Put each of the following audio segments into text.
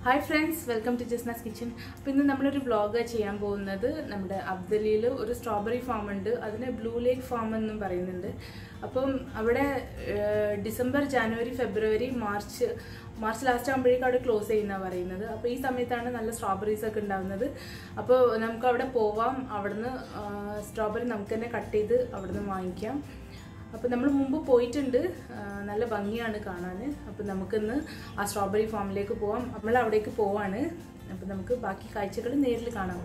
Hi friends welcome to Jasna's kitchen അപ്പോൾ ഇന്ന് നമ്മളൊരു വ്ളോഗ് ചെയ്യാൻ പോകുന്നത് നമ്മുടെ അബ്ദലിയിൽ ഒരു സ്ട്രോബെറി ഫാം ഉണ്ട് അതിനെ ബ്ലൂ ലേക്ക് ഫാം എന്നും പറയുന്നുണ്ട് അപ്പം അവിടെ ഏഹ്, December January February March March last ആകുമ്പോഴേക്കും അവിടെ ക്ലോസ് ചെയ്യുന്ന പറയുന്നത് അപ്പോൾ ഈ സമയത്താണ് നല്ല സ്ട്രോബെറീസ് ഒക്കെ ഉണ്ടാകുന്നത് അപ്പോൾ നമുക്ക് അവിടെ പോവാം അവിടുന്ന് സ്ട്രോബെറി നമുക്ക് തന്നെ കട്ട് ചെയ്ത് അവിടുന്ന് വാങ്ങിക്കാം അപ്പോൾ നമ്മൾ മുമ്പ് പോയിട്ടുണ്ട് ആ, നല്ല ഭംഗിയാണ് കാണാൻ അപ്പോൾ നമുക്കിന്ന് ആ സ്ട്രോബെറി ഫാമിലേക്ക് പോവാം നമ്മൾ അവിടേക്ക് പോവാണ് അപ്പോൾ നമുക്ക് ബാക്കി കാഴ്ചകൾ നേരിൽ കാണാം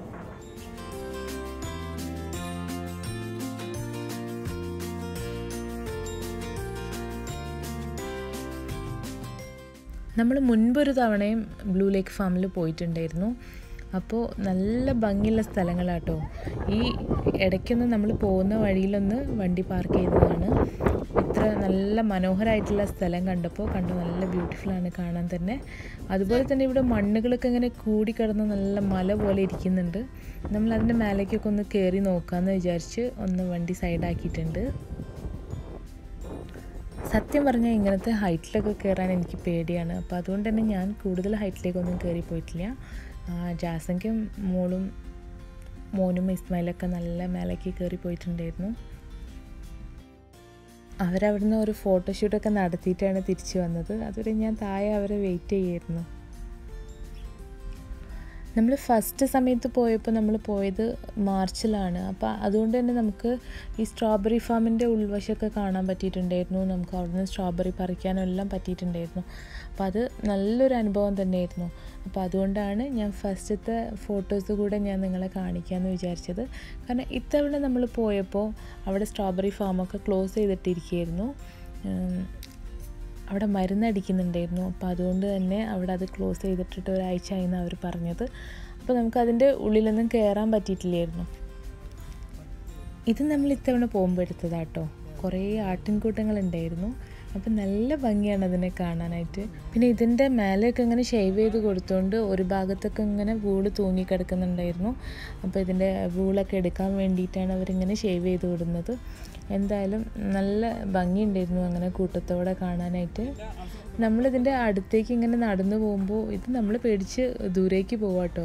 നമ്മൾ മുൻപൊരു തവണയും ബ്ലൂ ലേക്ക് ഫാമിൽ പോയിട്ടുണ്ടായിരുന്നു അപ്പോൾ നല്ല ഭംഗിയുള്ള സ്ഥലങ്ങളാട്ടോ ഈ ഇടയ്ക്കൊന്ന് നമ്മൾ പോകുന്ന വഴിയിലൊന്ന് വണ്ടി പാർക്ക് ചെയ്തതാണ് ഇത്ര നല്ല മനോഹരമായിട്ടുള്ള സ്ഥലം കണ്ടപ്പോൾ കണ്ടു നല്ല ബ്യൂട്ടിഫുൾ ആണ് കാണാൻ തന്നെ അതുപോലെ തന്നെ ഇവിടെ മണ്ണുകളൊക്കെ ഇങ്ങനെ കൂടിക്കിടന്ന് നല്ല മല പോലെ ഇരിക്കുന്നുണ്ട് നമ്മൾ അതിൻ്റെ മേലേക്കൊക്കെ ഒന്ന് കയറി നോക്കാമെന്ന് വിചാരിച്ച് ഒന്ന് വണ്ടി സൈഡാക്കിയിട്ടുണ്ട് സത്യം പറഞ്ഞാൽ ഇങ്ങനത്തെ ഹൈറ്റിലൊക്കെ കയറാൻ എനിക്ക് പേടിയാണ് അപ്പോൾ അതുകൊണ്ട് തന്നെ ഞാൻ കൂടുതൽ ഹൈറ്റിലേക്കൊന്നും കയറി പോയിട്ടില്ല ആ, ജാസയ്ക്കും മോളും മോനും ഇസ്മായിലൊക്കെ നല്ല മേലേക്ക് കയറി പോയിട്ടുണ്ടായിരുന്നു അവരവിടുന്ന് ഒരു ഫോട്ടോഷൂട്ടൊക്കെ നടത്തിയിട്ടാണ് തിരിച്ചു വന്നത് അതുവരെ ഞാൻ താഴെ അവരെ വെയിറ്റ് ചെയ്യായിരുന്നു നമ്മൾ ഫസ്റ്റ് സമയത്ത് പോയപ്പോൾ നമ്മൾ പോയത് മാർച്ചിലാണ് അപ്പോൾ അതുകൊണ്ട് തന്നെ നമുക്ക് ഈ സ്ട്രോബെറി ഫാമിൻ്റെ ഉൾവശമൊക്കെ കാണാൻ പറ്റിയിട്ടുണ്ടായിരുന്നു നമുക്ക് അവിടുന്ന് സ്ട്രോബെറി പറിക്കാനും എല്ലാം പറ്റിയിട്ടുണ്ടായിരുന്നു അപ്പോൾ അത് നല്ലൊരു അനുഭവം തന്നെയായിരുന്നു അപ്പോൾ അതുകൊണ്ടാണ് ഞാൻ ഫസ്റ്റത്തെ ഫോട്ടോസ് കൂടെ ഞാൻ നിങ്ങളെ കാണിക്കാമെന്ന് വിചാരിച്ചത് കാരണം ഇത്തവണ നമ്മൾ പോയപ്പോൾ അവിടെ സ്ട്രോബെറി ഫാമൊക്കെ ക്ലോസ് ചെയ്തിട്ടിരിക്കുകയായിരുന്നു ഉം, അവിടെ മരുന്നടിക്കുന്നുണ്ടായിരുന്നു അപ്പോൾ അതുകൊണ്ട് തന്നെ അവിടെ അത് ക്ലോസ് ചെയ്തിട്ടിട്ട് ഒരാഴ്ച ആയിന്ന് അവർ പറഞ്ഞത് അപ്പോൾ നമുക്ക് അതിൻ്റെ ഉള്ളിലൊന്നും കയറാൻ പറ്റിയിട്ടില്ലായിരുന്നു ഇത് നമ്മൾ ഇത്തവണ പോകുമ്പോൾ എടുത്തതാട്ടോ കുറേ ആട്ടിൻകൂട്ടങ്ങൾ ഉണ്ടായിരുന്നു അപ്പം നല്ല ഭംഗിയാണ് അതിനെ കാണാനായിട്ട് പിന്നെ ഇതിൻ്റെ മേലെയൊക്കെ ഇങ്ങനെ ഷേവ് ചെയ്ത് കൊടുത്തുകൊണ്ട് ഒരു ഭാഗത്തൊക്കെ ഇങ്ങനെ വൂള് തൂങ്ങിക്കിടക്കുന്നുണ്ടായിരുന്നു അപ്പോൾ ഇതിൻ്റെ വൂളൊക്കെ എടുക്കാൻ വേണ്ടിയിട്ടാണ് അവരിങ്ങനെ ഷേവ് ചെയ്ത് വിടുന്നത് എന്തായാലും നല്ല ഭംഗിയുണ്ടായിരുന്നു അങ്ങനെ കൂട്ടത്തോടെ കാണാനായിട്ട് നമ്മളിതിൻ്റെ അടുത്തേക്ക് ഇങ്ങനെ നടന്നു പോകുമ്പോൾ ഇത് നമ്മൾ പേടിച്ച് ദൂരേക്ക് പോവാട്ടോ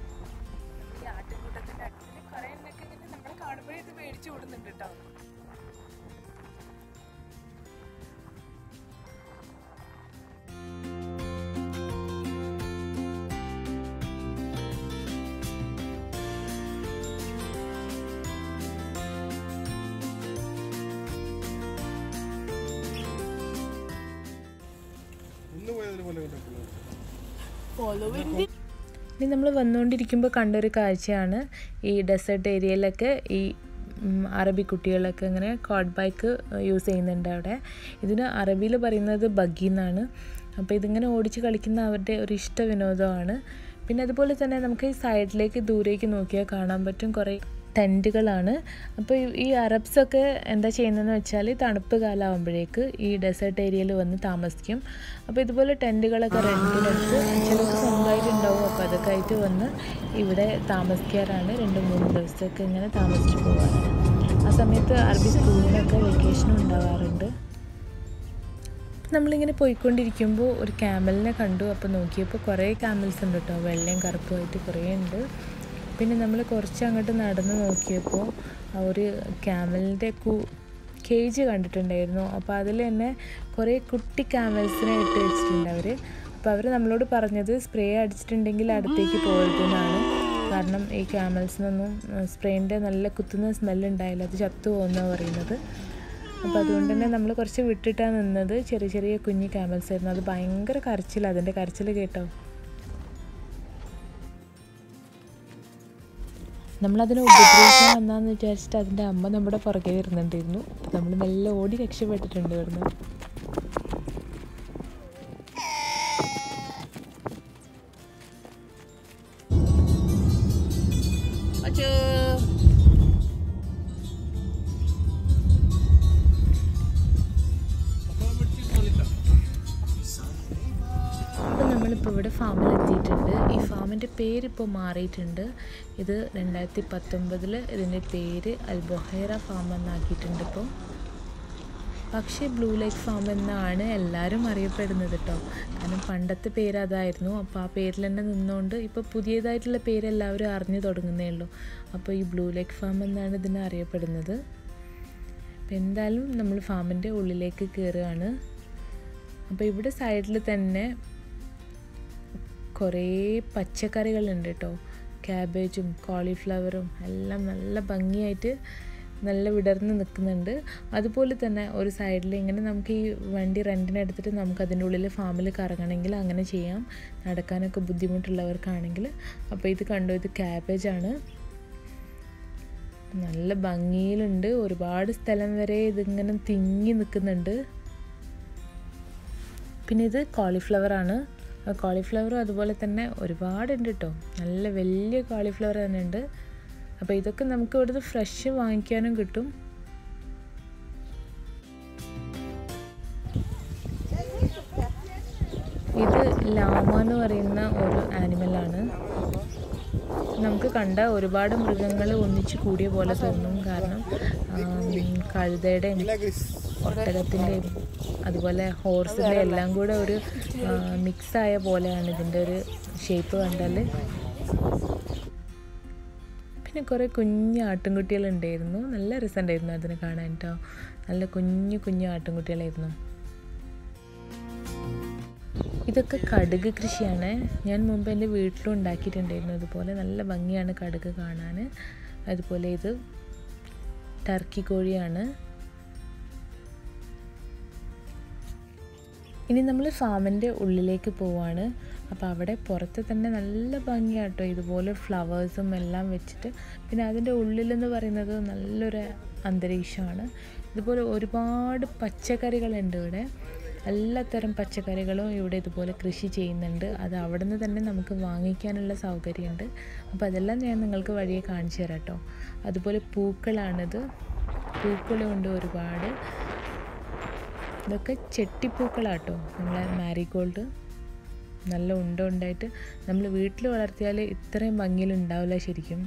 ഇന്ന് പോയതിന് പോലെ കണ്ടിട്ടുള്ളത് ഇനി നമ്മൾ വന്നുകൊണ്ടിരിക്കുമ്പോൾ കണ്ടൊരു കാഴ്ചയാണ് ഈ ഡെസേർട്ട് ഏരിയയിലൊക്കെ ഈ ഉം, അറബി കുട്ടികളൊക്കെ ഇങ്ങനെ കോഡ് ബൈക്ക് യൂസ് ചെയ്യുന്നുണ്ട് അവിടെ ഇതിന് അറബിയിൽ പറയുന്നത് ബഗ്ഗി എന്നാണ് അപ്പോൾ ഇതിങ്ങനെ ഓടിച്ച് കളിക്കുന്ന അവരുടെ ഒരു ഇഷ്ട വിനോദമാണ് പിന്നെ അതുപോലെ തന്നെ നമുക്ക് ഈ സൈഡിലേക്ക് ദൂരേക്ക് നോക്കിയാൽ കാണാൻ പറ്റും കുറേ ടെൻറ്റുകളാണ് അപ്പോൾ ഈ- ഈ അറബ്സൊക്കെ എന്താ ചെയ്യുന്നതെന്ന് വെച്ചാൽ തണുപ്പ് കാലമാകുമ്പോഴേക്ക് ഈ ഡെസേർട്ട് ഏരിയയിൽ വന്ന് താമസിക്കും അപ്പോൾ ഇതുപോലെ ടെൻറ്റുകളൊക്കെ റെൻറ്റിനെടുത്ത് ചിലർക്ക് സ്വന്തമായിട്ട് ഉണ്ടാവും അപ്പോൾ അതൊക്കെ ആയിട്ട് വന്ന് ഇവിടെ താമസിക്കാറാണ് രണ്ട് മൂന്ന് ദിവസമൊക്കെ ഇങ്ങനെ താമസിച്ച് പോകാറാണ് ആ സമയത്ത് അറബി സ്കൂളിനൊക്കെ വെക്കേഷനും ഉണ്ടാവാറുണ്ട് നമ്മളിങ്ങനെ പോയിക്കൊണ്ടിരിക്കുമ്പോൾ ഒരു ക്യാമലിനെ കണ്ടു അപ്പോൾ നോക്കിയപ്പോൾ കുറേ ക്യാമൽസ് ഉണ്ട് കേട്ടോ വെള്ളയും കറുപ്പുമായിട്ട് കുറേ ഉണ്ട് പിന്നെ നമ്മൾ കുറച്ച് അങ്ങോട്ട് നടന്ന് നോക്കിയപ്പോൾ ആ ഒരു ക്യാമലിൻ്റെ കു കേജ് കണ്ടിട്ടുണ്ടായിരുന്നു അപ്പോൾ അതിൽ തന്നെ കുറേ കുട്ടി ക്യാമൽസിനെ ഇട്ട് വെച്ചിട്ടുണ്ട് അവർ അപ്പോൾ അവർ നമ്മളോട് പറഞ്ഞത് സ്പ്രേ അടിച്ചിട്ടുണ്ടെങ്കിൽ അടുത്തേക്ക് പോകരുതെന്നാണ് കാരണം ഈ ക്യാമൽസിനൊന്നും സ്പ്രേൻ്റെ നല്ല കുത്തുന്ന സ്മെല്ല് ഉണ്ടായില്ല അത് ചത്തു പോകുന്നതാണ് പറയുന്നത് അപ്പോൾ അതുകൊണ്ട് തന്നെ നമ്മൾ കുറച്ച് വിട്ടിട്ടാണ് നിന്നത് ചെറിയ ചെറിയ കുഞ്ഞു ക്യാമൽസ് ആയിരുന്നു അത് ഭയങ്കര കരച്ചിൽ അതിൻ്റെ കരച്ചിൽ കേട്ടോ നമ്മളതിനെ ഉപദ്രവിക്കാൻ വന്നാന്ന് വിചാരിച്ചിട്ട് അതിൻ്റെ അമ്മ നമ്മുടെ പുറകെ വരുന്നുണ്ടായിരുന്നു അപ്പോൾ നമ്മൾ മെല്ലെ ഓടി രക്ഷപ്പെട്ടിട്ടുണ്ട് ഇവിടുന്ന് അപ്പോൾ നമ്മളിപ്പോൾ ഇവിടെ ഫാമിൽ എത്തിയിട്ടുണ്ട് ഈ ഫാമിൻ്റെ പേരിപ്പോൾ മാറിയിട്ടുണ്ട് ഇത് രണ്ടായിരത്തി പത്തൊമ്പതിൽ ഇതിൻ്റെ പേര് അൽ ബൊഹേറ ഫാം എന്നാക്കിയിട്ടുണ്ട് ഇപ്പോൾ പക്ഷേ ബ്ലൂ ലേക്ക് ഫാം എന്നാണ് എല്ലാവരും അറിയപ്പെടുന്നത് കേട്ടോ കാരണം പണ്ടത്തെ പേര് അതായിരുന്നു അപ്പോൾ ആ പേരിൽ തന്നെ നിന്നുകൊണ്ട് ഇപ്പോൾ പുതിയതായിട്ടുള്ള പേര് എല്ലാവരും അറിഞ്ഞു തുടങ്ങുന്നേ ഉള്ളൂ അപ്പോൾ ഈ ബ്ലൂ ലേക്ക് ഫാം എന്നാണ് ഇതിനെ അറിയപ്പെടുന്നത് അപ്പോൾ എന്തായാലും നമ്മൾ ഫാമിൻ്റെ ഉള്ളിലേക്ക് കയറുകയാണ് അപ്പോൾ ഇവിടെ സൈഡിൽ തന്നെ കുറേ പച്ചക്കറികളുണ്ട് കേട്ടോ ക്യാബേജും കോളിഫ്ലവറും എല്ലാം നല്ല ഭംഗിയായിട്ട് നല്ല വിടർന്ന് നിൽക്കുന്നുണ്ട് അതുപോലെ തന്നെ ഒരു സൈഡിൽ ഇങ്ങനെ നമുക്ക് ഈ വണ്ടി റെൻറ്റിന് എടുത്തിട്ട് നമുക്ക് അതിൻ്റെ ഉള്ളിൽ ഫാമിൽ കറങ്ങണമെങ്കിൽ അങ്ങനെ ചെയ്യാം നടക്കാനൊക്കെ ബുദ്ധിമുട്ടുള്ളവർക്കാണെങ്കിൽ അപ്പോൾ ഇത് കണ്ടു ഇത് ക്യാബേജാണ് നല്ല ഭംഗിയിലുണ്ട് ഒരുപാട് സ്ഥലം വരെ ഇതിങ്ങനെ തിങ്ങി നിൽക്കുന്നുണ്ട് പിന്നെ ഇത് കോളിഫ്ലവർ ആണ് കോളിഫ്ലവറും അതുപോലെ തന്നെ ഒരുപാടുണ്ട് കേട്ടോ നല്ല വലിയ കോളിഫ്ലവർ തന്നെ ഉണ്ട് അപ്പോൾ ഇതൊക്കെ നമുക്ക് ഇവിടുന്ന് ഫ്രഷ് വാങ്ങിക്കാനും കിട്ടും ഇത് ലാമ എന്ന് പറയുന്ന ഒരു ആനിമലാണ് നമുക്ക് കണ്ട ഒരുപാട് മൃഗങ്ങൾ ഒന്നിച്ച് കൂടിയ പോലെ തോന്നും കാരണം കഴുതയുടെയും ഒട്ടകത്തിൻ്റെയും അതുപോലെ ഹോഴ്സിൻ്റെ എല്ലാം കൂടെ ഒരു മിക്സായ പോലെയാണ് ഇതിൻ്റെ ഒരു ഷേപ്പ് കണ്ടാൽ പിന്നെ കുറേ കുഞ്ഞു ആട്ടിൻകുട്ടികളുണ്ടായിരുന്നു നല്ല രസമുണ്ടായിരുന്നു അതിനെ കാണാൻ കേട്ടോ നല്ല കുഞ്ഞു കുഞ്ഞു ആട്ടിൻകുട്ടികളായിരുന്നു ഇതൊക്കെ കടുക് കൃഷിയാണ് ഞാൻ മുമ്പ് എൻ്റെ വീട്ടിലും ഉണ്ടാക്കിയിട്ടുണ്ടായിരുന്നു അതുപോലെ നല്ല ഭംഗിയാണ് കടുക് കാണാൻ അതുപോലെ ഇത് ടർക്കി കോഴിയാണ് ഇനി നമ്മൾ ഫാമിൻ്റെ ഉള്ളിലേക്ക് പോവാണ് അപ്പോൾ അവിടെ പുറത്ത് തന്നെ നല്ല ഭംഗിയാട്ടോ ഇതുപോലെ ഫ്ലവേഴ്സും എല്ലാം വെച്ചിട്ട് പിന്നെ അതിൻ്റെ ഉള്ളിലെന്ന് പറയുന്നത് നല്ലൊരു അന്തരീക്ഷമാണ് ഇതുപോലെ ഒരുപാട് പച്ചക്കറികളുണ്ട് ഇവിടെ എല്ലാത്തരം പച്ചക്കറികളും ഇവിടെ ഇതുപോലെ കൃഷി ചെയ്യുന്നുണ്ട് അത് അവിടെ നിന്ന് തന്നെ നമുക്ക് വാങ്ങിക്കാനുള്ള സൗകര്യമുണ്ട് അപ്പോൾ അതെല്ലാം ഞാൻ നിങ്ങൾക്ക് വഴിയെ കാണിച്ചു തരാം കേട്ടോ അതുപോലെ പൂക്കളാണിത് പൂക്കളുണ്ട് ഒരുപാട് ഇതൊക്കെ ചെട്ടിപ്പൂക്കളാട്ടോ നമ്മളെ മാരിഗോൾഡ് നല്ല ഉണ്ട ഉണ്ടായിട്ട് നമ്മൾ വീട്ടിൽ വളർത്തിയാൽ ഇത്രയും ഭംഗിയിൽ ഉണ്ടാവില്ല ശരിക്കും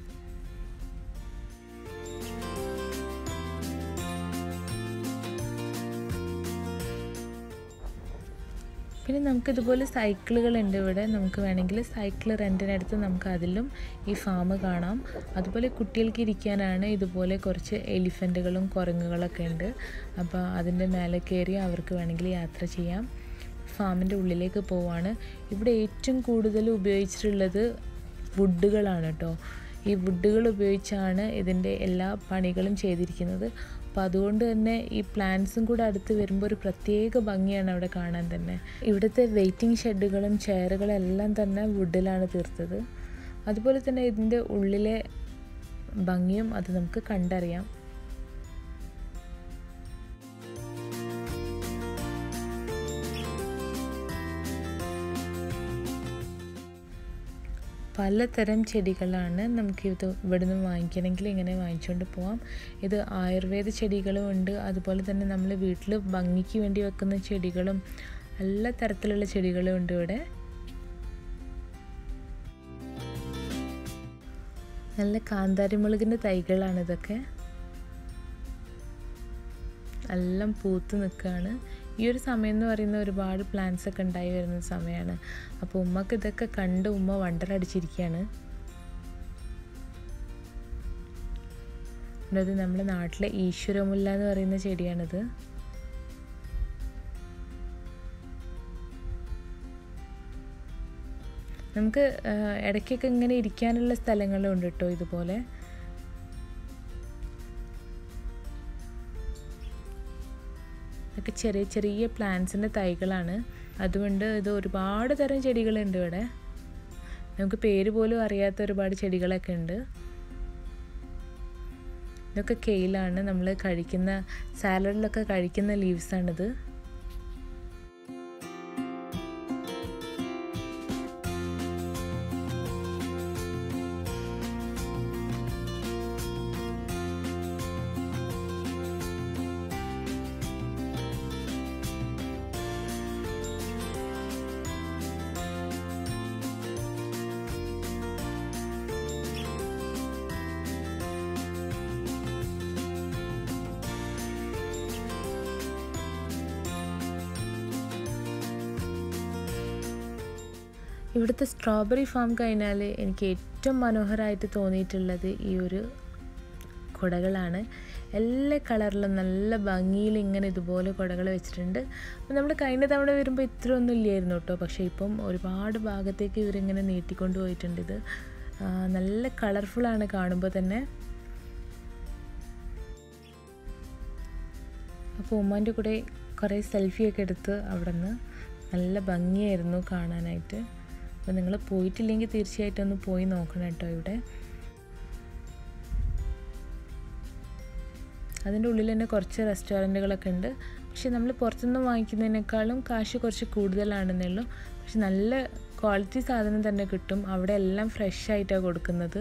പിന്നെ നമുക്കിതുപോലെ സൈക്കിളുകളുണ്ട് ഇവിടെ നമുക്ക് വേണമെങ്കിൽ സൈക്കിൾ റെൻറ്റിനെടുത്ത് നമുക്ക് അതിലും ഈ ഫാം കാണാം അതുപോലെ കുട്ടികൾക്ക് ഇരിക്കാനാണ് ഇതുപോലെ കുറച്ച് എലിഫൻറ്റുകളും കുരങ്ങുകളൊക്കെ ഉണ്ട് അപ്പോൾ അതിൻ്റെ മേലെ കയറി അവർക്ക് വേണമെങ്കിൽ യാത്ര ചെയ്യാം ഫാമിൻ്റെ ഉള്ളിലേക്ക് പോവാണ് ഇവിടെ ഏറ്റവും കൂടുതൽ ഉപയോഗിച്ചിട്ടുള്ളത് വുഡുകളാണ് കേട്ടോ ഈ വുഡുകൾ ഉപയോഗിച്ചാണ് ഇതിൻ്റെ എല്ലാ പണികളും ചെയ്തിരിക്കുന്നത് അപ്പോൾ അതുകൊണ്ട് തന്നെ ഈ പ്ലാന്റ്സും കൂടെ അടുത്ത് വരുമ്പോൾ ഒരു പ്രത്യേക ഭംഗിയാണ് അവിടെ കാണാൻ തന്നെ ഇവിടുത്തെ വെയിറ്റിംഗ് ഷെഡുകളും ചെയറുകളും എല്ലാം തന്നെ വുഡിലാണ് തീർത്തത് അതുപോലെ തന്നെ ഇതിൻ്റെ ഉള്ളിലെ ഭംഗിയും അത് നമുക്ക് കണ്ടറിയാം പലതരം ചെടികളാണ് നമുക്ക് ഇത് ഇവിടുന്ന് വാങ്ങിക്കണമെങ്കിൽ ഇങ്ങനെ വാങ്ങിച്ചുകൊണ്ട് പോവാം ഇത് ആയുർവേദ ചെടികളും ഉണ്ട് അതുപോലെ തന്നെ നമ്മൾ വീട്ടിൽ ഭംഗിക്ക് വേണ്ടി വെക്കുന്ന ചെടികളും എല്ലാ തരത്തിലുള്ള ചെടികളും ഉണ്ട് ഇവിടെ നല്ല കാന്താരിമുളകിൻ്റെ തൈകളാണ് ഇതൊക്കെ എല്ലാം പൂത്ത് നിൽക്കുകയാണ് ഈ ഒരു സമയം എന്ന് പറയുന്ന ഒരുപാട് പ്ലാന്റ്സ് ഒക്കെ ഉണ്ടായി വരുന്ന സമയമാണ് അപ്പോൾ ഉമ്മക്ക് ഇതൊക്കെ കണ്ട് ഉമ്മ വണ്ടറടിച്ചിരിക്കുകയാണ് അത് നമ്മുടെ നാട്ടിലെ ഈശ്വരമുല്ല എന്ന് പറയുന്ന ചെടിയാണിത് നമുക്ക് ഇടയ്ക്കൊക്കെ ഇങ്ങനെ ഇരിക്കാനുള്ള സ്ഥലങ്ങളും ഉണ്ട് കേട്ടോ ഇതുപോലെ ഇതൊക്കെ ചെറിയ ചെറിയ പ്ലാന്റ്സിൻ്റെ തൈകളാണ് അതുകൊണ്ട് ഇത് ഒരുപാട് തരം ചെടികളുണ്ട് ഇവിടെ നമുക്ക് പേര് പോലും അറിയാത്ത ഒരുപാട് ചെടികളൊക്കെ ഉണ്ട് ഇതൊക്കെ കെയിലാണ് നമ്മൾ കഴിക്കുന്ന സാലഡിലൊക്കെ കഴിക്കുന്ന ലീവ്സാണിത് ഇവിടുത്തെ സ്ട്രോബെറി ഫാം കഴിഞ്ഞാൽ എനിക്ക് ഏറ്റവും മനോഹരമായിട്ട് തോന്നിയിട്ടുള്ളത് ഈ ഒരു കുടകളാണ് എല്ലാ കളറിലും നല്ല ഭംഗിയിൽ ഇങ്ങനെ ഇതുപോലെ കുടകൾ വെച്ചിട്ടുണ്ട് അപ്പോൾ നമ്മൾ കഴിഞ്ഞ തവണ വരുമ്പോൾ ഇത്ര ഒന്നും ഇല്ലായിരുന്നു കേട്ടോ പക്ഷേ ഇപ്പം ഒരുപാട് ഭാഗത്തേക്ക് ഇവരിങ്ങനെ നീട്ടിക്കൊണ്ട് പോയിട്ടുണ്ട് ഇത് ആ, നല്ല കളർഫുള്ളാണ് കാണുമ്പോൾ തന്നെ അപ്പോൾ ഉമ്മാൻ്റെ കൂടെ കുറേ സെൽഫിയൊക്കെ എടുത്ത് അവിടെ നിന്ന് നല്ല ഭംഗിയായിരുന്നു കാണാനായിട്ട് അപ്പോൾ നിങ്ങൾ പോയിട്ടില്ലെങ്കിൽ തീർച്ചയായിട്ടും ഒന്ന് പോയി നോക്കണം കേട്ടോ ഇവിടെ അതിൻ്റെ ഉള്ളിൽ തന്നെ കുറച്ച് റെസ്റ്റോറൻറ്റുകളൊക്കെ ഉണ്ട് പക്ഷെ നമ്മൾ പുറത്തുനിന്ന് വാങ്ങിക്കുന്നതിനേക്കാളും കാശ് കുറച്ച് കൂടുതലാണെന്നേ ഉള്ളൂ പക്ഷെ നല്ല ക്വാളിറ്റി സാധനം തന്നെ കിട്ടും അവിടെ എല്ലാം ഫ്രഷ് ആയിട്ടാണ് കൊടുക്കുന്നത്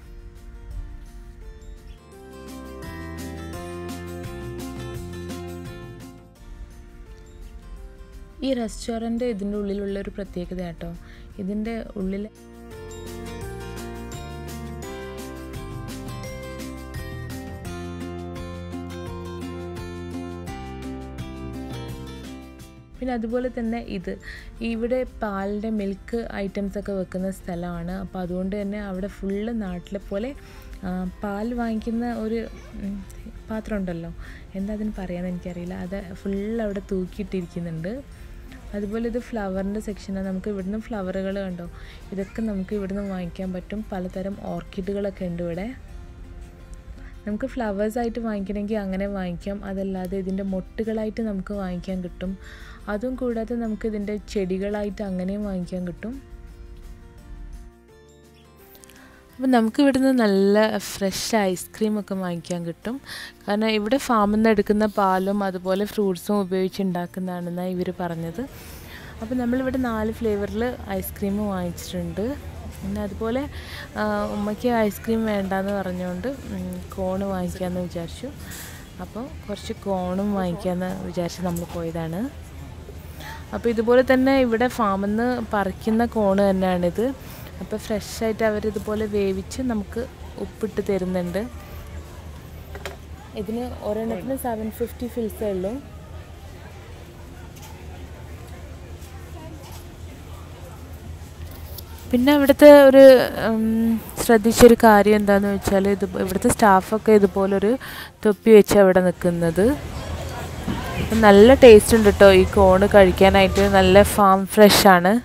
ഈ റെസ്റ്റോറൻറ്റ് ഇതിൻ്റെ ഉള്ളിലുള്ള ഒരു പ്രത്യേകത കേട്ടോ ഇതിൻ്റെ ഉള്ളിൽ പിന്നെ അതുപോലെ തന്നെ ഇത് ഇവിടെ പാലിൻ്റെ മിൽക്ക് ഐറ്റംസ് ഒക്കെ വെക്കുന്ന സ്ഥലമാണ് അപ്പോൾ അതുകൊണ്ട് തന്നെ അവിടെ ഫുള്ള് നാട്ടിലെ പോലെ ആ, പാൽ വാങ്ങിക്കുന്ന ഒരു ഉം, പാത്രം ഉണ്ടല്ലോ എന്താ അതിന് പറയാന്ന് എനിക്കറിയില്ല അത് ഫുള്ള് അവിടെ തൂക്കിയിട്ടിരിക്കുന്നുണ്ട് അതുപോലെ ഇത് ഫ്ലവറിൻ്റെ സെക്ഷനാണ് നമുക്ക് ഇവിടുന്ന് ഫ്ലവറുകൾ കണ്ടോ ഇതൊക്കെ നമുക്ക് ഇവിടുന്ന് വാങ്ങിക്കാൻ പറ്റും പലതരം ഓർക്കിഡുകളൊക്കെ ഉണ്ട് ഇവിടെ നമുക്ക് ഫ്ലവേഴ്സ് ആയിട്ട് വാങ്ങിക്കണമെങ്കിൽ അങ്ങനെ വാങ്ങിക്കാം അതല്ലാതെ ഇതിൻ്റെ മൊട്ടുകളായിട്ട് നമുക്ക് വാങ്ങിക്കാൻ കിട്ടും അതും കൂടാതെ നമുക്ക് ഇതിൻ്റെ ചെടികളായിട്ട് അങ്ങനെയും വാങ്ങിക്കാൻ കിട്ടും അപ്പം നമുക്ക് ഇവിടുന്ന് നല്ല ഫ്രഷ് ഐസ്ക്രീം ഒക്കെ വാങ്ങിക്കാൻ കിട്ടും കാരണം ഇവിടെ ഫാമിൽ നിന്ന് എടുക്കുന്ന പാലും അതുപോലെ ഫ്രൂട്ട്സും ഉപയോഗിച്ച് ഉണ്ടാക്കുന്നതാണെന്നാണ് ഇവർ പറഞ്ഞത് അപ്പോൾ നമ്മളിവിടെ നാല് ഫ്ലേവറിൽ ഐസ്ക്രീം വാങ്ങിച്ചിട്ടുണ്ട് പിന്നെ അതുപോലെ ആ, ഉമ്മയ്ക്ക് ഐസ്ക്രീം വേണ്ടാന്ന് പറഞ്ഞുകൊണ്ട് ഉം, കോണ് വാങ്ങിക്കാമെന്ന് വിചാരിച്ചു അപ്പോൾ കുറച്ച് കോണും വാങ്ങിക്കാമെന്ന് വിചാരിച്ച് നമ്മൾ പോയതാണ് അപ്പോൾ ഇതുപോലെ തന്നെ ഇവിടെ ഫാമിൽ നിന്ന് പറിക്കുന്ന കോണ് തന്നെയാണിത് അപ്പോൾ ഫ്രഷായിട്ട് അവർ ഇതുപോലെ വേവിച്ച് നമുക്ക് ഉപ്പിട്ട് തരുന്നുണ്ട് ഇതിന് ഒരെണ്ണത്തിന് സെവൻ ഫിഫ്റ്റി ഫിൽസേ ഉള്ളൂ പിന്നെ ഇവിടുത്തെ ഒരു ഉം, ശ്രദ്ധിച്ചൊരു കാര്യം എന്താണെന്ന് വെച്ചാൽ ഇത് ഇവിടുത്തെ സ്റ്റാഫൊക്കെ ഇതുപോലൊരു തൊപ്പി വെച്ച് അവിടെ നിൽക്കുന്നത് അപ്പം നല്ല ടേസ്റ്റ് ഉണ്ട് കേട്ടോ ഈ കോണ് കഴിക്കാനായിട്ട് നല്ല ഫാം ഫ്രഷ് ആണ്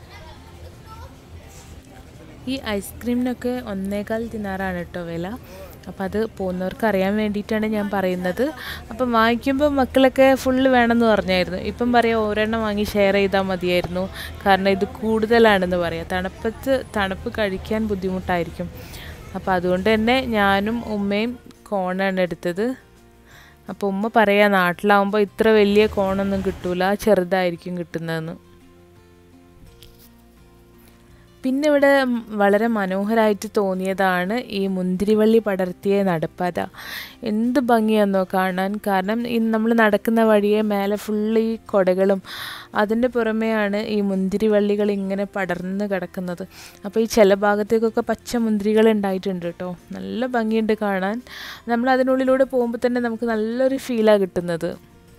ഈ ഐസ്ക്രീമിനൊക്കെ ഒന്നേകാൽ ദിനാറാണ് കേട്ടോ വില അപ്പം അത് പോകുന്നവർക്ക് അറിയാൻ വേണ്ടിയിട്ടാണ് ഞാൻ പറയുന്നത് അപ്പം വാങ്ങിക്കുമ്പോൾ മക്കളൊക്കെ ഫുള്ള് വേണമെന്ന് പറഞ്ഞായിരുന്നു ഇപ്പം പറയാം ഒരെണ്ണം വാങ്ങി ഷെയർ ചെയ്താൽ മതിയായിരുന്നു കാരണം ഇത് കൂടുതലാണെന്ന് പറയാം തണുപ്പത്ത് തണുപ്പ് കഴിക്കാൻ ബുദ്ധിമുട്ടായിരിക്കും അപ്പോൾ അതുകൊണ്ട് തന്നെ ഞാനും ഉമ്മയും കോണാണ് എടുത്തത് അപ്പോൾ ഉമ്മ പറയാ നാട്ടിലാവുമ്പോൾ ഇത്ര വലിയ കോണൊന്നും കിട്ടൂല ചെറുതായിരിക്കും കിട്ടുന്നതെന്ന് പിന്നെ ഇവിടെ ഉം വളരെ മനോഹരമായിട്ട് തോന്നിയതാണ് ഈ മുന്തിരിവള്ളി പടർത്തിയ നടപ്പാത എന്ത് ഭംഗിയാണെന്നോ കാണാൻ കാരണം ഈ നമ്മൾ നടക്കുന്ന വഴിയെ മേലെ ഫുള്ള് ഈ കൊടകളും അതിൻ്റെ പുറമെയാണ് ഈ മുന്തിരിവള്ളികൾ ഇങ്ങനെ പടർന്ന് കിടക്കുന്നത് അപ്പോൾ ഈ ചില ഭാഗത്തേക്കൊക്കെ പച്ച മുന്തിരികൾ ഉണ്ടായിട്ടുണ്ട് കേട്ടോ നല്ല ഭംഗിയുണ്ട് കാണാൻ നമ്മൾ അതിനുള്ളിലൂടെ പോകുമ്പോൾ തന്നെ നമുക്ക് നല്ലൊരു ഫീലാണ് കിട്ടുന്നത്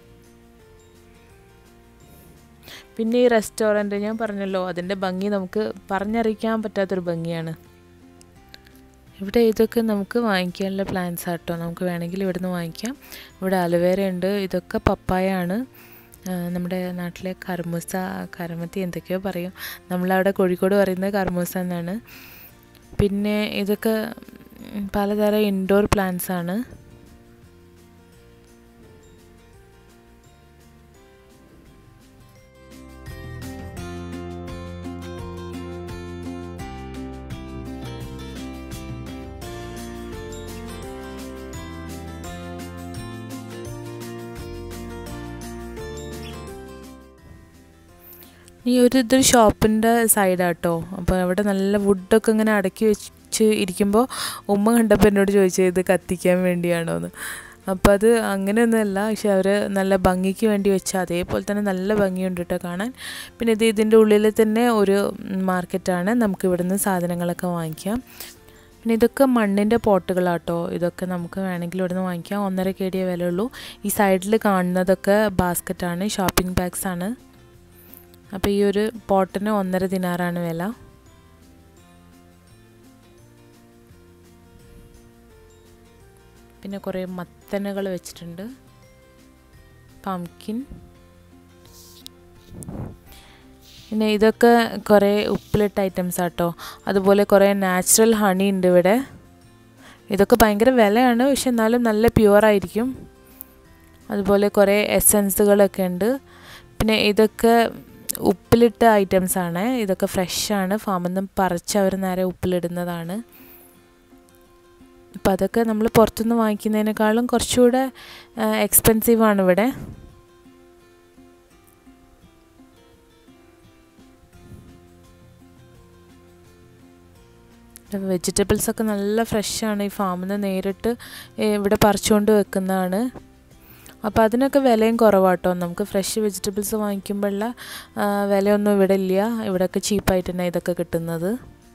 പിന്നെ ഈ റെസ്റ്റോറൻറ്റ് ഞാൻ പറഞ്ഞല്ലോ അതിൻ്റെ ഭംഗി നമുക്ക് പറഞ്ഞറിയിക്കാൻ പറ്റാത്തൊരു ഭംഗിയാണ് ഇവിടെ ഇതൊക്കെ നമുക്ക് വാങ്ങിക്കാനുള്ള പ്ലാൻസ് ആട്ടോ നമുക്ക് വേണമെങ്കിൽ ഇവിടുന്ന് വാങ്ങിക്കാം ഇവിടെ അലുവേര ഉണ്ട് ഇതൊക്കെ പപ്പായ ആണ് ആ, നമ്മുടെ നാട്ടിലെ കർമൂസ കരമത്തി എന്തൊക്കെയോ പറയും നമ്മളവിടെ കോഴിക്കോട് പറയുന്നത് കർമൂസ എന്നാണ് പിന്നെ ഇതൊക്കെ ഉം, പലതരം ഇൻഡോർ പ്ലാന്റ്സ് ആണ് ഈ ഒരു ഇതൊരു ഷോപ്പിൻ്റെ സൈഡാട്ടോ അപ്പോൾ അവിടെ നല്ല വുഡൊക്കെ ഇങ്ങനെ അടക്കി വെച്ച് ഇരിക്കുമ്പോൾ ഉമ്മ കണ്ടപ്പോൾ എന്നോട് ചോദിച്ചത് ഇത് കത്തിക്കാൻ വേണ്ടിയാണോ എന്ന് അപ്പോൾ അത് അങ്ങനെയൊന്നുമല്ല പക്ഷെ അവർ നല്ല ഭംഗിക്ക് വേണ്ടി വെച്ച അതേപോലെ തന്നെ നല്ല ഭംഗിയുണ്ട് കേട്ടോ കാണാൻ പിന്നെ ഇത് ഇതിൻ്റെ ഉള്ളിൽ തന്നെ ഒരു മാർക്കറ്റാണ് നമുക്ക് ഇവിടുന്ന് സാധനങ്ങളൊക്കെ വാങ്ങിക്കാം പിന്നെ ഇതൊക്കെ മണ്ണിൻ്റെ പോട്ടുകളാട്ടോ ഇതൊക്കെ നമുക്ക് വേണമെങ്കിൽ ഇവിടുന്ന് വാങ്ങിക്കാം ഒന്നര കേടിയ വിലയുള്ളൂ ഈ സൈഡിൽ കാണുന്നതൊക്കെ ബാസ്ക്കറ്റാണ് ഷോപ്പിംഗ് ബാഗ്സ് ആണ് അപ്പോൾ ഈ ഒരു പോട്ടിന് ഒന്നര ദിനാറാണ് വില പിന്നെ കുറേ മത്തനകൾ വെച്ചിട്ടുണ്ട് പംകിൻ പിന്നെ ഇതൊക്കെ കുറേ ഉപ്പിലിട്ട ഐറ്റംസ് ആട്ടോ അതുപോലെ കുറേ നാച്ചുറൽ ഹണി ഉണ്ട് ഇവിടെ ഇതൊക്കെ ഭയങ്കര വിലയാണ് പക്ഷെ എന്നാലും നല്ല പ്യുവറായിരിക്കും അതുപോലെ കുറേ എസൻസുകളൊക്കെ ഉണ്ട് പിന്നെ ഇതൊക്കെ ഉപ്പിലിട്ട ഐറ്റംസ് ആണ് ഇതൊക്കെ ഫ്രഷാണ് ഫാമിൽ നിന്ന് പറിച്ച് അവർ നേരെ ഉപ്പിലിടുന്നതാണ് അപ്പോൾ അതൊക്കെ നമ്മൾ പുറത്തുനിന്ന് വാങ്ങിക്കുന്നതിനേക്കാളും കുറച്ചുകൂടെ എക്സ്പെൻസീവ് ആണ് ഇവിടെ വെജിറ്റബിൾസ് ഒക്കെ നല്ല ഫ്രഷാണ് ഈ ഫാമിൽ നിന്ന് നേരിട്ട് ഇവിടെ പറിച്ചുകൊണ്ട് വെക്കുന്നതാണ് അപ്പോൾ അതിനൊക്കെ വിലയും കുറവാട്ടോ നമുക്ക് ഫ്രഷ് വെജിറ്റബിൾസ് വാങ്ങിക്കുമ്പോഴുള്ള വിലയൊന്നും ഇവിടെ ഇല്ല ഇവിടെയൊക്കെ ചീപ്പായിട്ട് തന്നെ ഇതൊക്കെ കിട്ടുന്നത്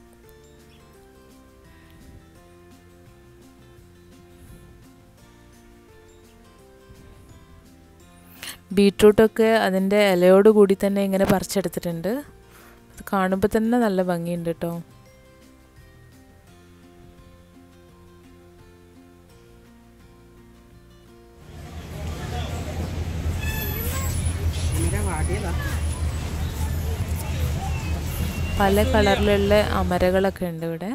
ബീട്രൂട്ടൊക്കെ അതിൻ്റെ ഇലയോട് കൂടി തന്നെ ഇങ്ങനെ പറിച്ചെടുത്തിട്ടുണ്ട് അത് കാണുമ്പോൾ തന്നെ നല്ല ഭംഗിയുണ്ട് കേട്ടോ പല കളറിലുള്ള അമരകളൊക്കെ ഉണ്ട് ഇവിടെ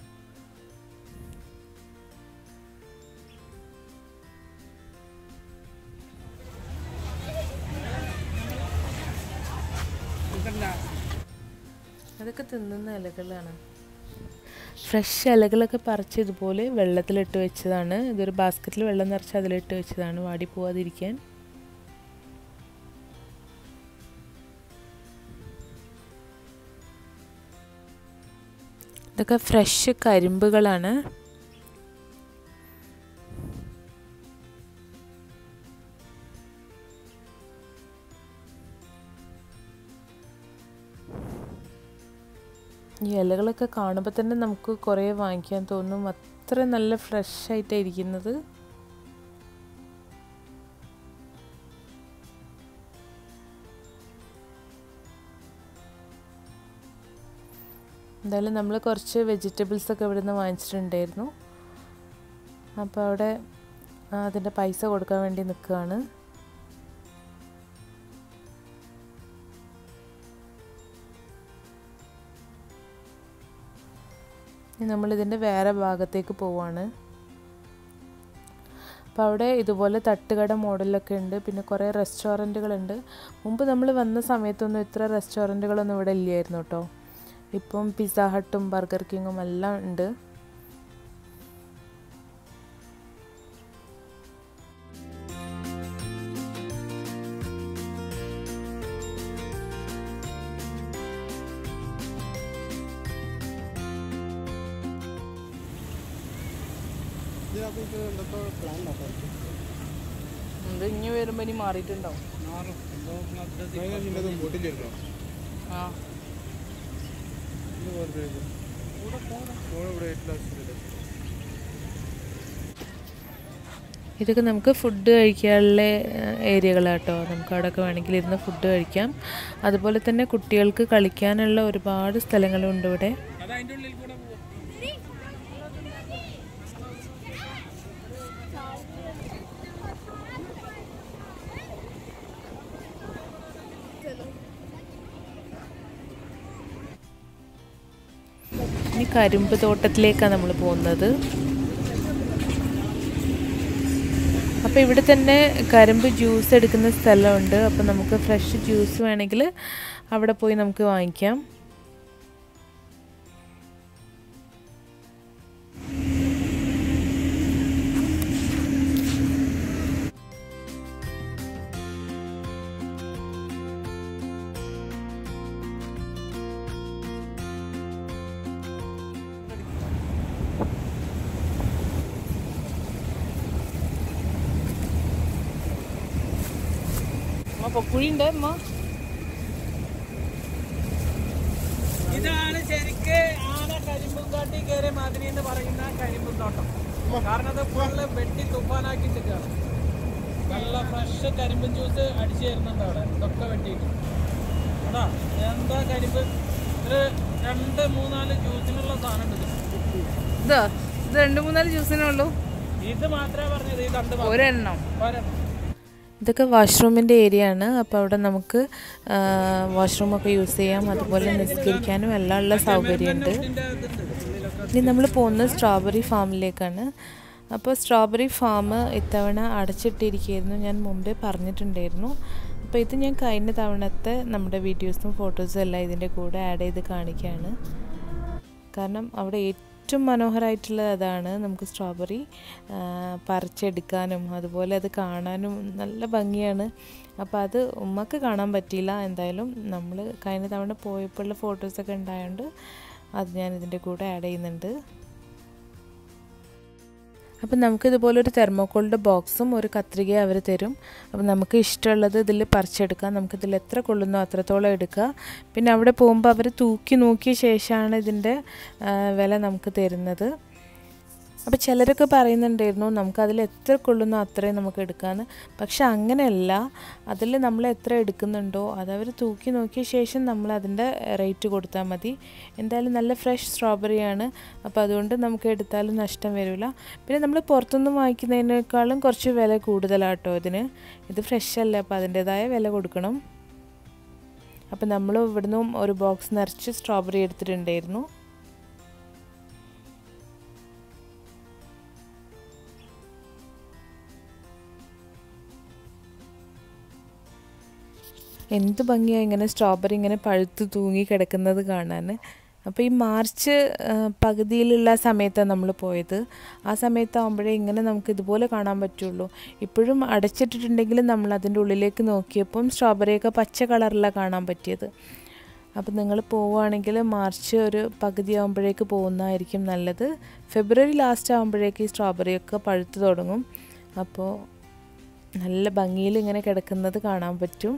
അതൊക്കെ തിന്നുന്ന ഇലകളാണ് ഫ്രഷ് ഇലകളൊക്കെ പറിച്ച് ഇതുപോലെ വെള്ളത്തിലിട്ട് വെച്ചതാണ് ഇതൊരു ബാസ്ക്കറ്റിൽ വെള്ളം നിറച്ച് അതിലിട്ട് വെച്ചതാണ് വാടി പോവാതിരിക്കാൻ ഇതൊക്കെ ഫ്രഷ് കരിമ്പുകളാണ് ഈ ഇലകളൊക്കെ കാണുമ്പോൾ തന്നെ നമുക്ക് കുറേ വാങ്ങിക്കാൻ തോന്നും അത്ര നല്ല ഫ്രഷ് ആയിട്ടാണ് ഇരിക്കുന്നത് എന്തായാലും നമ്മൾ കുറച്ച് വെജിറ്റബിൾസ് ഒക്കെ ഇവിടെ നിന്ന് വാങ്ങിച്ചിട്ടുണ്ടായിരുന്നു അപ്പോൾ അവിടെ അതിൻ്റെ പൈസ കൊടുക്കാൻ വേണ്ടി നിൽക്കുകയാണ് നമ്മളിതിൻ്റെ വേറെ ഭാഗത്തേക്ക് പോവാണ് അപ്പോൾ അവിടെ ഇതുപോലെ തട്ടുകട മോഡലൊക്കെ ഉണ്ട് പിന്നെ കുറേ റെസ്റ്റോറൻറ്റുകളുണ്ട് മുമ്പ് നമ്മൾ വന്ന സമയത്തൊന്നും ഇത്ര റെസ്റ്റോറൻറ്റുകളൊന്നും ഇവിടെ ഇല്ലായിരുന്നു കേട്ടോ ഇപ്പം പിസ്സ ഹട്ടും ബർഗർ കിങ്ങും എല്ലാം ഉണ്ട് ഇത് ഇനി വരുമ്പോ ഇനി മാറിയിട്ടുണ്ടാവും ആ ഇതൊക്കെ നമുക്ക് ഫുഡ് കഴിക്കാനുള്ള ഏരിയകളാട്ടോ നമുക്ക് അവിടെയൊക്കെ വേണമെങ്കിൽ ഇരുന്ന് ഫുഡ് കഴിക്കാം അതുപോലെ തന്നെ കുട്ടികൾക്ക് കളിക്കാനുള്ള ഒരുപാട് സ്ഥലങ്ങളുണ്ട് ഇവിടെ ഇനി കരിമ്പ് തോട്ടത്തിലേക്കാണ് നമ്മൾ പോകുന്നത് അപ്പോൾ ഇവിടെ തന്നെ കരിമ്പ് ജ്യൂസ് എടുക്കുന്ന സ്ഥലമുണ്ട് അപ്പോൾ നമുക്ക് ഫ്രഷ് ജ്യൂസ് വേണമെങ്കിൽ അവിടെ പോയി നമുക്ക് വാങ്ങിക്കാം അമ്മ പൊക്കുഴി ഉണ്ട് അമ്മ ഇതാണ് ശരിക്ക് ആന കരിമ്പും കാട്ടി കയറിയ മാതിരി എന്ന് പറയുന്ന കരിമ്പും തോട്ടം കാരണം അത് ഫുള്ള് വെട്ടി തുപ്പാനാക്കിയിട്ടാണ് നല്ല ഫ്രഷ് കരിമ്പും ജ്യൂസ് അടിച്ചു തരുന്നുണ്ട് അവിടെ ഇതൊക്കെ വെട്ടിയിട്ട് അതാ എന്താ കരിമ്പ് ഒരു രണ്ട് മൂന്നാല് ജ്യൂസിനുള്ള സാധനം ഉണ്ട് ഇതിൽ. ഇതോ ഇത് രണ്ട് മൂന്നാല് ജ്യൂസിനേ ഉള്ളൂ ഇത് മാത്രമേ പറഞ്ഞത് ഈ തണ്ട് മാത്രം. ഒരെണ്ണം ഒരെണ്ണം. ഇതൊക്കെ വാഷ്റൂമിൻ്റെ ഏരിയ ആണ് അപ്പോൾ അവിടെ നമുക്ക് വാഷ്റൂമൊക്കെ യൂസ് ചെയ്യാം അതുപോലെ നിസ്കരിക്കാനും എല്ലാം ഉള്ള സൗകര്യമുണ്ട് ഇതിന്റെ ഇതുണ്ട്. ഇതിലൊക്കെ ഇനി നമ്മൾ പോകുന്നത് സ്ട്രോബെറി ഫാമിലേക്കാണ് അപ്പോൾ സ്ട്രോബെറി ഫാം ഇത്തവണ അടച്ചിട്ടിരിക്കുകയായിരുന്നു ഞാൻ മുമ്പേ പറഞ്ഞിട്ടുണ്ടായിരുന്നു അപ്പോൾ ഇത് ഞാൻ കഴിഞ്ഞ തവണത്തെ നമ്മുടെ വീഡിയോസും ഫോട്ടോസും എല്ലാം ഇതിൻ്റെ കൂടെ ആഡ് ചെയ്ത് കാണിക്കുകയാണ് കാരണം അവിടെ ഏറ്റവും മനോഹരമായിട്ടുള്ളത് അതാണ് നമുക്ക് സ്ട്രോബെറി പറിച്ചെടുക്കാനും അതുപോലെ അത് കാണാനും നല്ല ഭംഗിയാണ് അപ്പോൾ അത് ഉമ്മക്ക് കാണാൻ പറ്റിയില്ല എന്തായാലും നമ്മൾ കഴിഞ്ഞ തവണ പോയപ്പോഴുള്ള ഫോട്ടോസൊക്കെ ഉണ്ടായതുകൊണ്ട് അത് ഞാൻ ഇതിൻ്റെ കൂടെ ആഡ് ചെയ്യുന്നുണ്ട് അപ്പം നമുക്ക് ഇതുപോലെ ഒരു തെർമോക്കോളിൻ്റെ ബോക്സും ഒരു കത്രികയും അവർ തരും അപ്പം നമുക്ക് ഇഷ്ടമുള്ളത് ഇതിൽ പറിച്ചെടുക്കാം നമുക്കിതിൽ എത്ര കൊള്ളുന്നോ അത്രത്തോളം എടുക്കുക പിന്നെ അവിടെ പോകുമ്പോൾ അവർ തൂക്കി നോക്കിയ ശേഷമാണ് ഇതിൻ്റെ ആ, വില നമുക്ക് തരുന്നത് അപ്പോൾ ചിലരൊക്കെ പറയുന്നുണ്ടായിരുന്നു നമുക്ക് അതിൽ എത്ര കൊള്ളുന്നോ അത്രയും നമുക്ക് എടുക്കാമെന്ന് പക്ഷെ അങ്ങനെയല്ല അതിൽ നമ്മൾ എത്ര എടുക്കുന്നുണ്ടോ അതവർ തൂക്കി നോക്കിയ ശേഷം നമ്മൾ അതിൻ്റെ റേറ്റ് കൊടുത്താൽ മതി എന്തായാലും നല്ല ഫ്രഷ് സ്ട്രോബെറിയാണ് അപ്പോൾ അതുകൊണ്ട് നമുക്ക് എടുത്താലും നഷ്ടം വരില്ല പിന്നെ നമ്മൾ പുറത്തുനിന്ന് വാങ്ങിക്കുന്നതിനേക്കാളും കുറച്ച് വില കൂടുതലാട്ടോ ഇതിന് ഇത് ഫ്രഷ് അല്ല അപ്പോൾ അതിൻ്റേതായ വില കൊടുക്കണം അപ്പോൾ നമ്മൾ ഇവിടുന്ന് ഒരു ബോക്സ് നിറച്ച് സ്ട്രോബെറി എടുത്തിട്ടുണ്ടായിരുന്നു എന്ത് ഭംഗിയാണ് ഇങ്ങനെ സ്ട്രോബെറി ഇങ്ങനെ പഴുത്ത് തൂങ്ങി കിടക്കുന്നത് കാണാൻ അപ്പോൾ ഈ മാർച്ച് ആ, പകുതിയിലുള്ള സമയത്താണ് നമ്മൾ പോയത് ആ സമയത്താകുമ്പോഴേ ഇങ്ങനെ നമുക്ക് ഇതുപോലെ കാണാൻ പറ്റുള്ളൂ ഇപ്പോഴും അടച്ചിട്ടിട്ടുണ്ടെങ്കിലും നമ്മൾ അതിൻ്റെ ഉള്ളിലേക്ക് നോക്കിയപ്പം സ്ട്രോബെറിയൊക്കെ പച്ച കളറിലാണ് കാണാൻ പറ്റിയത് അപ്പോൾ നിങ്ങൾ പോവുകയാണെങ്കിൽ മാർച്ച് ഒരു പകുതി ആകുമ്പോഴേക്ക് പോകുന്നതായിരിക്കും നല്ലത് ഫെബ്രുവരി ലാസ്റ്റ് ആകുമ്പോഴേക്ക് ഈ സ്ട്രോബെറിയൊക്കെ പഴുത്ത് തുടങ്ങും അപ്പോൾ നല്ല ഭംഗിയിൽ ഇങ്ങനെ കിടക്കുന്നത് കാണാൻ പറ്റും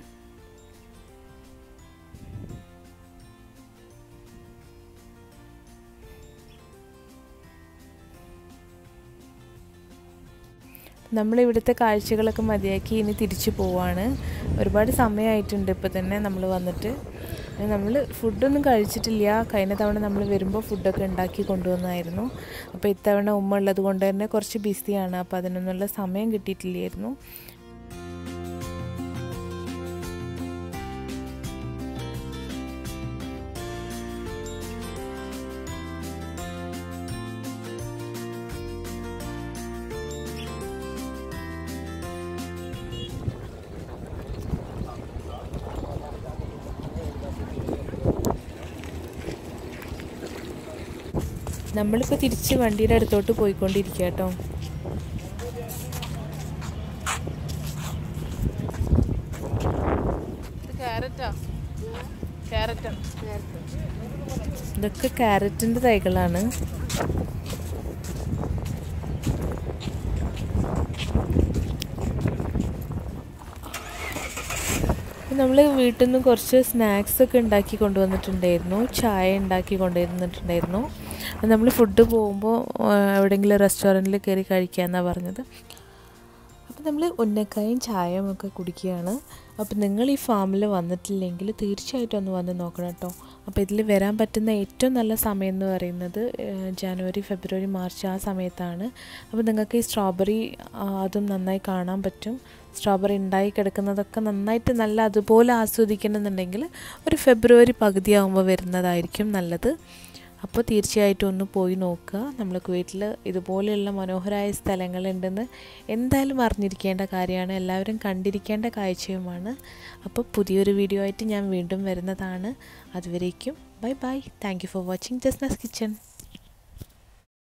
നമ്മൾ ഇവിടുത്തെ കാഴ്ചകളൊക്കെ മതിയാക്കി ഇനി തിരിച്ചു പോവാണ് ഒരുപാട് സമയമായിട്ടുണ്ട് ഇപ്പോൾ തന്നെ നമ്മൾ വന്നിട്ട് നമ്മൾ ഫുഡൊന്നും കഴിച്ചിട്ടില്ല കഴിഞ്ഞ തവണ നമ്മൾ വരുമ്പോൾ ഫുഡൊക്കെ ഉണ്ടാക്കി കൊണ്ടുവന്നായിരുന്നു അപ്പോൾ ഇത്തവണ ഉമ്മ ഉള്ളത് കൊണ്ട് തന്നെ കുറച്ച് ബിസിയാണ് അപ്പോൾ അതിനൊന്നുള്ള സമയം കിട്ടിയിട്ടില്ലായിരുന്നു നമ്മളിപ്പോൾ തിരിച്ച് വണ്ടിയുടെ അടുത്തോട്ട് പോയിക്കൊണ്ടിരിക്കുക കേട്ടോ ഇത് ക്യാരറ്റാ ക്യാരറ്റാ ഇതൊക്കെ ക്യാരറ്റിൻ്റെ തൈകളാണ് നമ്മൾ വീട്ടിൽ നിന്ന് കുറച്ച് സ്നാക്സ് ഒക്കെ ഉണ്ടാക്കി കൊണ്ടുവന്നിട്ടുണ്ടായിരുന്നു ചായ ഉണ്ടാക്കി കൊണ്ടുവന്നിട്ടുണ്ടായിരുന്നു നമ്മൾ ഫുഡ് പോകുമ്പോൾ എവിടെയെങ്കിലും റെസ്റ്റോറൻറ്റിൽ കയറി കഴിക്കാമെന്നാണ് പറഞ്ഞത് അപ്പോൾ നമ്മൾ ഉന്നക്കായും ചായയും ഒക്കെ കുടിക്കുകയാണ് അപ്പോൾ നിങ്ങൾ ഈ ഫാമിൽ വന്നിട്ടില്ലെങ്കിൽ തീർച്ചയായിട്ടും ഒന്ന് വന്ന് നോക്കണം കേട്ടോ അപ്പോൾ ഇതിൽ വരാൻ പറ്റുന്ന ഏറ്റവും നല്ല സമയം എന്ന് പറയുന്നത് ഏഹ്, ജനുവരി ഫെബ്രുവരി മാർച്ച് ആ സമയത്താണ് അപ്പോൾ നിങ്ങൾക്ക് ഈ സ്ട്രോബെറി അതും നന്നായി കാണാൻ പറ്റും സ്ട്രോബെറി ഉണ്ടായി കിടക്കുന്നതൊക്കെ നന്നായിട്ട് നല്ല അതുപോലെ ആസ്വദിക്കണമെന്നുണ്ടെങ്കിൽ ഒരു ഫെബ്രുവരി പകുതി ആകുമ്പോൾ വരുന്നതായിരിക്കും നല്ലത് അപ്പോൾ തീർച്ചയായിട്ടും ഒന്ന് പോയി നോക്കുക നമ്മൾ കുവൈറ്റിൽ ഇതുപോലെയുള്ള മനോഹരമായ സ്ഥലങ്ങളുണ്ടെന്ന് എന്തായാലും അറിഞ്ഞിരിക്കേണ്ട കാര്യമാണ് എല്ലാവരും കണ്ടിരിക്കേണ്ട കാഴ്ചയുമാണ് അപ്പോൾ പുതിയൊരു വീഡിയോ ആയിട്ട് ഞാൻ വീണ്ടും വരുന്നതാണ് അതുവരേക്കും bye bye thank you for watching Jasna's kitchen